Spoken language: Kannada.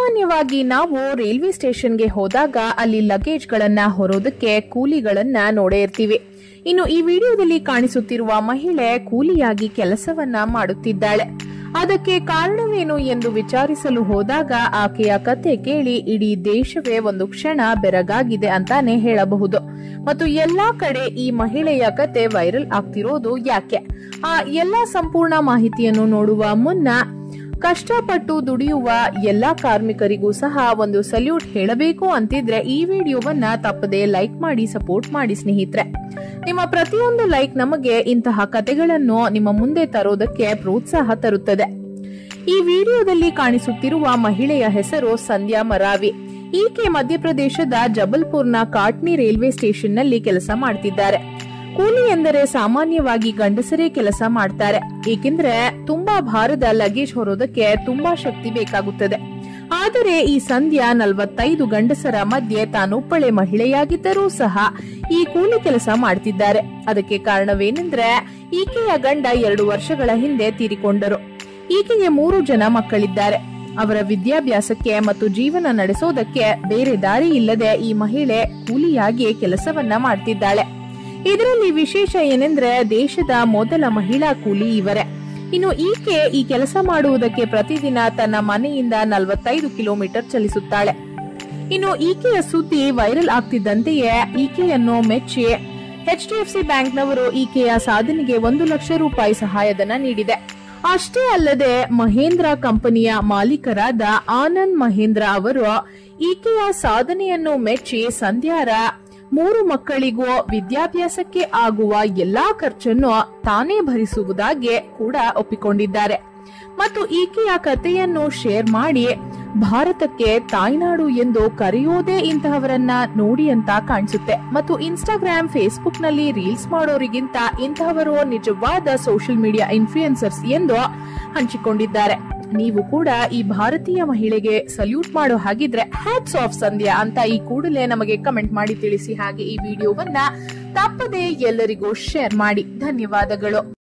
ಸಾಮಾನ್ಯವಾಗಿ ನಾವು ರೈಲ್ವೆ ಸ್ಟೇಷನ್ಗೆ ಹೋದಾಗ ಅಲ್ಲಿ ಲಗೇಜ್ಗಳನ್ನ ಹೊರೋದಕ್ಕೆ ಕೂಲಿಗಳನ್ನ ನೋಡೇ ಇರ್ತೀವಿ ಇನ್ನು ಈ ವಿಡಿಯೋದಲ್ಲಿ ಕಾಣಿಸುತ್ತಿರುವ ಮಹಿಳೆ ಕೂಲಿಯಾಗಿ ಕೆಲಸವನ್ನ ಮಾಡುತ್ತಿದ್ದಾಳೆ ಅದಕ್ಕೆ ಕಾರಣವೇನು ಎಂದು ವಿಚಾರಿಸಲು ಹೋದಾಗ ಆಕೆಯ ಕತೆ ಕೇಳಿ ಇಡೀ ದೇಶವೇ ಒಂದು ಕ್ಷಣ ಬೆರಗಾಗಿದೆ ಅಂತಾನೆ ಹೇಳಬಹುದು ಮತ್ತು ಎಲ್ಲಾ ಕಡೆ ಈ ಮಹಿಳೆಯ ಕತೆ ವೈರಲ್ ಆಗ್ತಿರೋದು ಯಾಕೆ ಆ ಎಲ್ಲಾ ಸಂಪೂರ್ಣ ಮಾಹಿತಿಯನ್ನು ನೋಡುವ ಮುನ್ನ ಕಷ್ಟಪಟ್ಟು ದುಡಿಯುವ ಎಲ್ಲಾ ಕಾರ್ಮಿಕರಿಗೂ ಸಹ ಒಂದು ಸಲ್ಯೂಟ್ ಹೇಳಬೇಕು ಅಂತಿದ್ರೆ ಈ ವಿಡಿಯೋವನ್ನ ತಪ್ಪದೆ ಲೈಕ್ ಮಾಡಿ ಸಪೋರ್ಟ್ ಮಾಡಿ ಸ್ನೇಹಿತರೆ ನಿಮ್ಮ ಪ್ರತಿಯೊಂದು ಲೈಕ್ ನಮಗೆ ಇಂತಹ ಕತೆಗಳನ್ನು ನಿಮ್ಮ ಮುಂದೆ ತರೋದಕ್ಕೆ ಪ್ರೋತ್ಸಾಹ ತರುತ್ತದೆ ಈ ವಿಡಿಯೋದಲ್ಲಿ ಕಾಣಿಸುತ್ತಿರುವ ಮಹಿಳೆಯ ಹೆಸರು ಸಂಧ್ಯಾ ಮರಾವಿ ಈಕೆ ಮಧ್ಯಪ್ರದೇಶದ ಜಬಲ್ಪುರ್ನ ಕಾಟ್ನಿ ರೈಲ್ವೆ ಸ್ಟೇಷನ್ನಲ್ಲಿ ಕೆಲಸ ಮಾಡ್ತಿದ್ದಾರೆ ಕೂಲಿ ಎಂದರೆ ಸಾಮಾನ್ಯವಾಗಿ ಗಂಡಸರೇ ಕೆಲಸ ಮಾಡ್ತಾರೆ ಏಕೆಂದ್ರೆ ತುಂಬಾ ಭಾರದ ಲಗೇಜ್ ಹೊರೋದಕ್ಕೆ ತುಂಬಾ ಶಕ್ತಿ ಬೇಕಾಗುತ್ತದೆ ಆದರೆ ಈ ಸಂಧ್ಯಾ ನಲವತ್ತೈದು ಗಂಡಸರ ಮಧ್ಯೆ ತಾನೊಬ್ಬಳೆ ಮಹಿಳೆಯಾಗಿದ್ದರೂ ಸಹ ಈ ಕೂಲಿ ಕೆಲಸ ಮಾಡ್ತಿದ್ದಾರೆ ಅದಕ್ಕೆ ಕಾರಣವೇನೆಂದ್ರೆ ಈಕೆಯ ಗಂಡ ಎರಡು ವರ್ಷಗಳ ಹಿಂದೆ ತೀರಿಕೊಂಡರು ಈಕೆಗೆ ಮೂರು ಜನ ಮಕ್ಕಳಿದ್ದಾರೆ ಅವರ ವಿದ್ಯಾಭ್ಯಾಸಕ್ಕೆ ಮತ್ತು ಜೀವನ ನಡೆಸೋದಕ್ಕೆ ಬೇರೆ ದಾರಿ ಇಲ್ಲದೆ ಈ ಮಹಿಳೆ ಕೂಲಿಯಾಗಿ ಕೆಲಸವನ್ನ ಮಾಡ್ತಿದ್ದಾಳೆ ಇದರಲ್ಲಿ ವಿಶೇಷ ಏನೆಂದ್ರೆ ದೇಶದ ಮೊದಲ ಮಹಿಳಾ ಕೂಲಿ ಇವರೇ ಇನ್ನು ಈಕೆ ಈ ಕೆಲಸ ಮಾಡುವುದಕ್ಕೆ ಪ್ರತಿದಿನ ತನ್ನ ಮನೆಯಿಂದ ನಲವತ್ತೈದು ಕಿಲೋಮೀಟರ್ ಚಲಿಸುತ್ತಾಳೆ ಇನ್ನು ಈಕೆಯ ಸುದ್ದಿ ವೈರಲ್ ಆಗ್ತಿದ್ದಂತೆಯೇ ಈಕೆಯನ್ನು ಮೆಚ್ಚಿ ಎಚ್ ಡಿ ಎಫ್ ಸಿ ಬ್ಯಾಂಕ್ನವರು ಈಕೆಯ ಸಾಧನೆಗೆ ಒಂದು ಲಕ್ಷ ರೂಪಾಯಿ ಸಹಾಯಧನ ನೀಡಿದೆ ಅಷ್ಟೇ ಅಲ್ಲದೆ ಮಹೇಂದ್ರ ಕಂಪನಿಯ ಮಾಲೀಕರಾದ ಆನಂದ್ ಮಹೇಂದ್ರ ಅವರು ಈಕೆಯ ಸಾಧನೆಯನ್ನು ಮೆಚ್ಚಿ ಸಂಧ್ಯಾರ ಮೂರು ಮಕ್ಕಳಿಗೂ ವಿದ್ಯಾಭ್ಯಾಸಕ್ಕೆ ಆಗುವ ಎಲ್ಲಾ ಖರ್ಚನ್ನು ತಾನೇ ಭರಿಸುವುದಾಗಿ ಕೂಡ ಒಪ್ಪಿಕೊಂಡಿದ್ದಾರೆ ಮತ್ತು ಈಕೆಯ ಕಥೆಯನ್ನು ಶೇರ್ ಮಾಡಿ ಭಾರತಕ್ಕೆ ತಾಯ್ನಾಡು ಎಂದು ಕರೆಯೋದೇ ಇಂತಹವರನ್ನ ನೋಡಿ ಅಂತ ಕಾಣಿಸುತ್ತೆ ಮತ್ತು ಇನ್ಸ್ಟಾಗ್ರಾಮ್ ಫೇಸ್ಬುಕ್ ನಲ್ಲಿ ರೀಲ್ಸ್ ಮಾಡೋರಿಗಿಂತ ಇಂತಹವರು ನಿಜವಾದ ಸೋಷಿಯಲ್ ಮೀಡಿಯಾ ಇನ್ಫ್ಲೂಯೆನ್ಸರ್ಸ್ ಎಂದು ಹಂಚಿಕೊಂಡಿದ್ದಾರೆ ನೀವು ಕೂಡ ಈ ಭಾರತೀಯ ಮಹಿಳೆಗೆ ಸಲ್ಯೂಟ್ ಮಾಡೋ ಹಾಗಿದ್ರೆ ಹ್ಯಾಟ್ಸ್ ಆಫ್ ಸಂಧ್ಯಾ ಅಂತ ಈ ಕೂಡಲೇ ನಮಗೆ ಕಮೆಂಟ್ ಮಾಡಿ ತಿಳಿಸಿ ಹಾಗೆ ಈ ವಿಡಿಯೋವನ್ನ ತಪ್ಪದೆ ಎಲ್ಲರಿಗೂ ಶೇರ್ ಮಾಡಿ ಧನ್ಯವಾದಗಳು